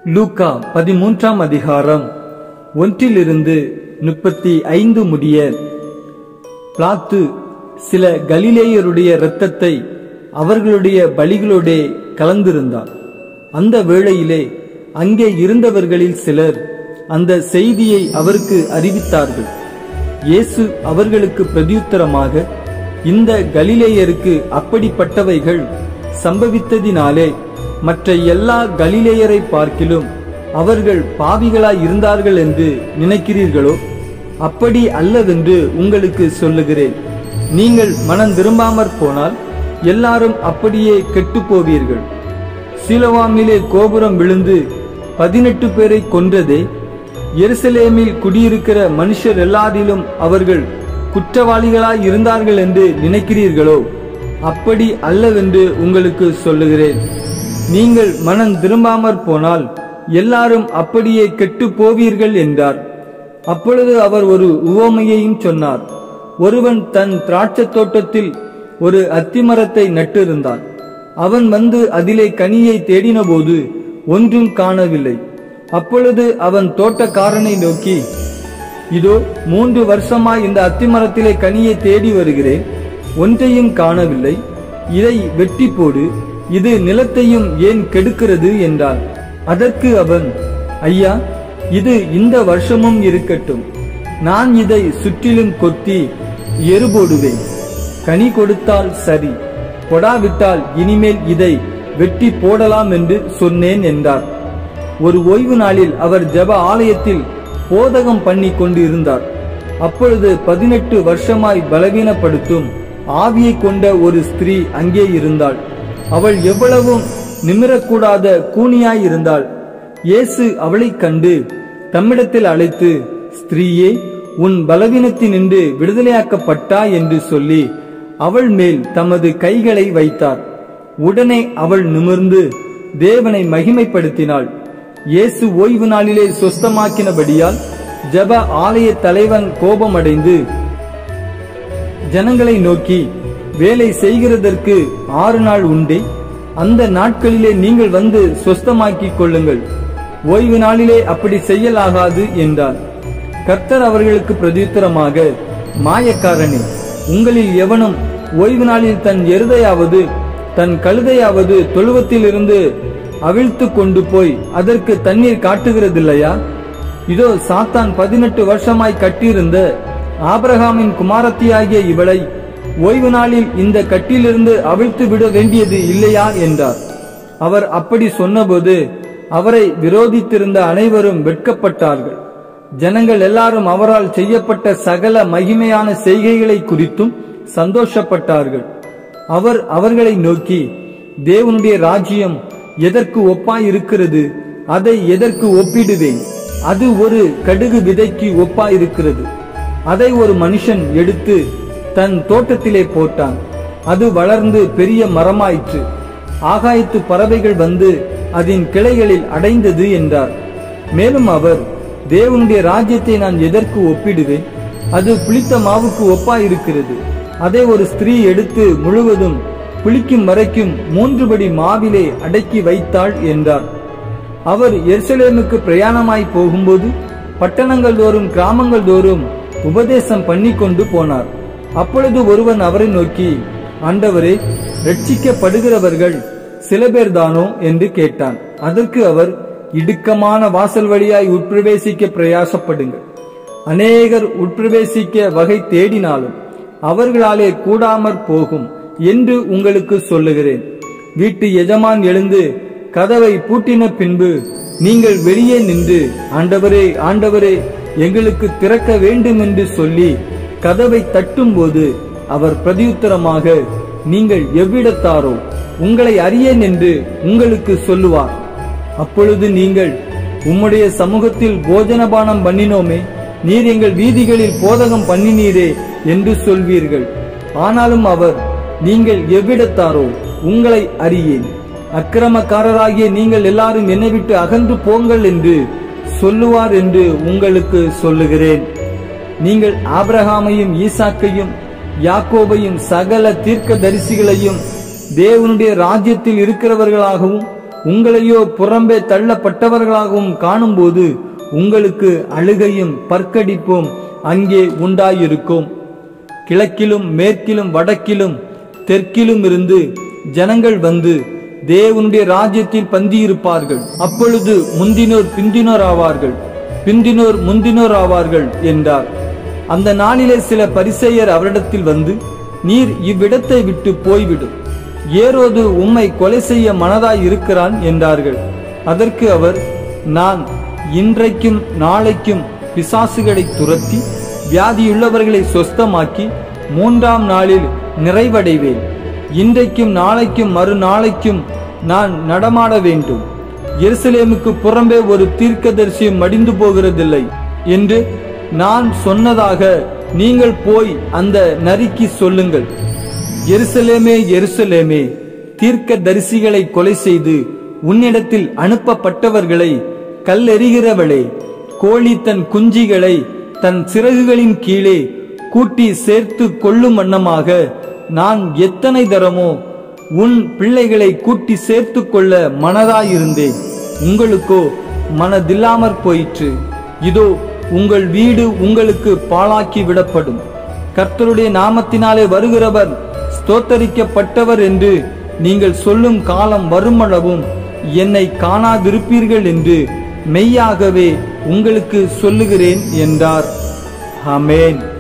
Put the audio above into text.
லூக்கா பதிமூன்றாம் அதிகாரம் ஒன்றிலிருந்து முப்பத்தி ஐந்து முடிய பிளாத்து சில கலிலேயருடைய இரத்தத்தை அவர்களுடைய பலிகளோடே கலந்திருந்தார் அந்த வேளையிலே அங்கே இருந்தவர்களில் சிலர் அந்த செய்தியை அவருக்கு அறிவித்தார்கள் இயேசு அவர்களுக்கு பிரதியுத்தரமாக இந்த கலிலேயருக்கு அப்படிப்பட்டவைகள் சம்பவித்ததினாலே மற்ற எல்லா கலிலேயரை பார்க்கிலும் அவர்கள் பாவிகளாய் இருந்தார்கள் என்று நினைக்கிறீர்களோ அப்படி அல்லவென்று உங்களுக்கு சொல்லுகிறேன் நீங்கள் மனம் திரும்பாமற் போனால் எல்லாரும் அப்படியே கெட்டுப் போவீர்கள் சிலவாமிலே கோபுரம் விழுந்து பதினெட்டு பேரை கொன்றதே எருசலேமில் குடியிருக்கிற மனுஷர் எல்லாரிலும் அவர்கள் குற்றவாளிகளாய் இருந்தார்கள் என்று நினைக்கிறீர்களோ அப்படி அல்லவென்று உங்களுக்கு சொல்லுகிறேன் நீங்கள் மனம் திரும்பாமற் போனால் எல்லாரும் அப்படியே கெட்டு போவீர்கள் என்றார் அப்பொழுது அவர் ஒரு உவமையையும் சொன்னார் ஒருவன் தன் திராட்சத் தோட்டத்தில் ஒரு அத்திமரத்தை நட்டிருந்தான் அவன் வந்து அதிலே கனியை தேடினபோது ஒன்றும் காணவில்லை அப்பொழுது அவன் தோட்டக்காரனை நோக்கி இதோ மூன்று வருஷமாய் இந்த அத்திமரத்திலே கனியை தேடி வருகிறேன் ஒன்றையும் காணவில்லை இதை வெட்டி போடு இது நிலத்தையும் ஏன் கெடுக்கிறது என்றான் அதற்கு அவன் ஐயா இது இந்த வருஷமும் இருக்கட்டும் நான் இதை சுற்றிலும் கொத்தி எரு போடுவேன் கனி கொடுத்தால் சரி கொடாவிட்டால் இனிமேல் இதை வெட்டி போடலாம் என்று சொன்னேன் என்றார் ஒரு ஓய்வு நாளில் அவர் ஜெப ஆலயத்தில் போதகம் பண்ணி கொண்டு இருந்தார் அப்பொழுது பதினெட்டு வருஷமாய் பலவீனப்படுத்தும் ஆவியை கொண்ட ஒரு ஸ்திரீ அங்கே இருந்தாள் அவள் எவ்வளவும் நிமிரக்கூடாத கூனியாய் இருந்தாள் இயேசு அவளைக் கண்டு தம்மிடத்தில் அழைத்து ஸ்திரீயே உன் பலவீனத்தினின்று விடுதலையாக்கப்பட்டாய் என்று சொல்லி அவள் மேல் தமது கைகளை வைத்தார் உடனே அவள் நிமிர்ந்து தேவனை மகிமைப்படுத்தினாள் இயேசு ஓய்வு நாளிலே சொஸ்தமாக்கினபடியால் ஜெப ஆலய தலைவன் கோபமடைந்து ஜனங்களை நோக்கி வேலை செய்கிறதற்கு ஆறு நாள் உண்டே அந்த நாட்களிலே நீங்கள் வந்து சொஸ்தமாக்கிக் கொள்ளுங்கள் ஓய்வு நாளிலே அப்படி செய்யலாகாது என்றார் கர்த்தர் அவர்களுக்கு பிரதியுத்தரமாக மாயக்காரனே உங்களில் எவனும் ஓய்வு நாளில் தன் எருதையாவது தன் கழுதையாவது தொழுவத்திலிருந்து அவிழ்த்து கொண்டு போய் அதற்கு தண்ணீர் காட்டுகிறதில்லையா இதோ சாத்தான் பதினெட்டு வருஷமாய் கட்டியிருந்த ஆபிரகாமின் குமாரத்தியாகிய இவளை ஓய்வு நாளில் இந்த கட்டிலிருந்து அவிழ்த்து விட வேண்டியது இல்லையா என்றார் அவர் அப்படி சொன்னபோது அவரை விரோதித்திருந்த அனைவரும் வெட்கப்பட்டார்கள் ஜனங்கள் எல்லாரும் அவரால் செய்யப்பட்ட சகல மகிமையான செய்கைகளை குறித்தும் சந்தோஷப்பட்டார்கள் அவர் அவர்களை நோக்கி தேவனுடைய ராஜ்யம் எதற்கு ஒப்பாய் இருக்கிறது அதை எதற்கு ஒப்பிடுவேன் அது ஒரு கடுகு விதைக்கு ஒப்பாய் இருக்கிறது அதை ஒரு மனுஷன் எடுத்து தன் தோட்டத்திலே போட்டான் அது வளர்ந்து பெரிய மரமாயிற்று ஆகாயத்து பறவைகள் வந்து அதன் கிளைகளில் அடைந்தது என்றார் மேலும் அவர் தேவனுடைய ராஜ்யத்தை நான் எதற்கு ஒப்பிடுவேன் அது புளித்த மாவுக்கு ஒப்பாயிருக்கிறது அதை ஒரு ஸ்திரீ எடுத்து முழுவதும் புளிக்கும் வரைக்கும் மூன்றுபடி மாவிலே அடக்கி வைத்தாள் என்றார் அவர் எருசலேமுக்கு பிரயாணமாய் போகும்போது பட்டணங்கள் தோறும் கிராமங்கள் தோறும் உபதேசம் பண்ணி கொண்டு போனார் அப்பொழுது ஒருவன் அவரை நோக்கி ஆண்டவரே ரட்சிக்கப்படுகிறவர்கள் சில பேர் தானோ என்று கேட்டான் அதற்கு அவர் இடுக்கமான வாசல் வழியாய் உட்பிரவேசிக்க பிரயாசப்படுங்கள் அநேகர் உட்பிரவேசிக்க வகை தேடினாலும் அவர்களாலே கூடாமற் போகும் என்று உங்களுக்கு சொல்லுகிறேன் வீட்டு எஜமான் எழுந்து கதவை பூட்டின பின்பு நீங்கள் வெளியே நின்று ஆண்டவரே ஆண்டவரே எங்களுக்கு திறக்க வேண்டும் என்று சொல்லி கதவை தட்டும்போது அவர் பிரதியுத்தரமாக நீங்கள் எவ்விடத்தாரோ உங்களை அறியேன் என்று உங்களுக்கு சொல்லுவார் அப்பொழுது நீங்கள் உம்முடைய சமூகத்தில் போஜனபானம் பண்ணினோமே நீர் எங்கள் வீதிகளில் போதகம் பண்ணினீரே என்று சொல்வீர்கள் ஆனாலும் அவர் நீங்கள் எவ்விடத்தாரோ உங்களை அறியேன் அக்கிரமக்காரராகிய நீங்கள் எல்லாரும் என்னை விட்டு அகன்று போங்கள் என்று சொல்லுவார் என்று உங்களுக்கு சொல்லுகிறேன் நீங்கள் ஆபிரகாமையும் ஈசாக்கையும் யாக்கோபையும் சகல தீர்க்க தரிசிகளையும் தேவனுடைய ராஜ்யத்தில் இருக்கிறவர்களாகவும் உங்களையோ புறம்பே தள்ளப்பட்டவர்களாகவும் காணும்போது உங்களுக்கு அழுகையும் பற்கடிப்பும் அங்கே உண்டாயிருக்கும் கிழக்கிலும் மேற்கிலும் வடக்கிலும் தெற்கிலும் இருந்து ஜனங்கள் வந்து தேவனுடைய ராஜ்யத்தில் பந்தியிருப்பார்கள் அப்பொழுது முந்தினோர் பிந்தினோர் ஆவார்கள் பிந்தினோர் முந்தினோர் ஆவார்கள் என்றார் அந்த நாளிலே சில பரிசெயர் அவரிடத்தில் வந்து நீர் இவ்விடத்தை விட்டு போய்விடும் ஏரோது உம்மை கொலை செய்ய மனதாய் இருக்கிறான் என்றார்கள் அதற்கு அவர் நான் இன்றைக்கும் நாளைக்கும் பிசாசுகளை துரத்தி வியாதியுள்ளவர்களை சொஸ்தமாக்கி மூன்றாம் நாளில் நிறைவடைவேன் இன்றைக்கும் நாளைக்கும் மறுநாளைக்கும் நான் நடமாட வேண்டும் எருசலேமுக்கு புறம்பே ஒரு தீர்க்கதரிசியும் மடிந்து போகிறதில்லை என்று நான் சொன்னதாக நீங்கள் போய் அந்த நரிக்கு சொல்லுங்கள் எருசலேமே எருசலேமே தீர்க்க தரிசிகளை கொலை செய்து உன்னிடத்தில் அனுப்பப்பட்டவர்களை கல்லெறிகிறவளே கோழி தன் குஞ்சிகளை தன் சிறகுகளின் கீழே கூட்டி சேர்த்து கொள்ளும் வண்ணமாக நான் எத்தனை தரமோ உன் பிள்ளைகளை கூட்டி சேர்த்து கொள்ள மனதாயிருந்தேன் உங்களுக்கோ மனதில்லாமற் போயிற்று இதோ உங்கள் வீடு உங்களுக்கு பாழாக்கி விடப்படும் கர்த்தருடைய நாமத்தினாலே வருகிறவர் ஸ்தோத்தரிக்கப்பட்டவர் என்று நீங்கள் சொல்லும் காலம் வருமளவும் என்னை காணாதிருப்பீர்கள் என்று மெய்யாகவே உங்களுக்கு சொல்லுகிறேன் என்றார் ஆமென்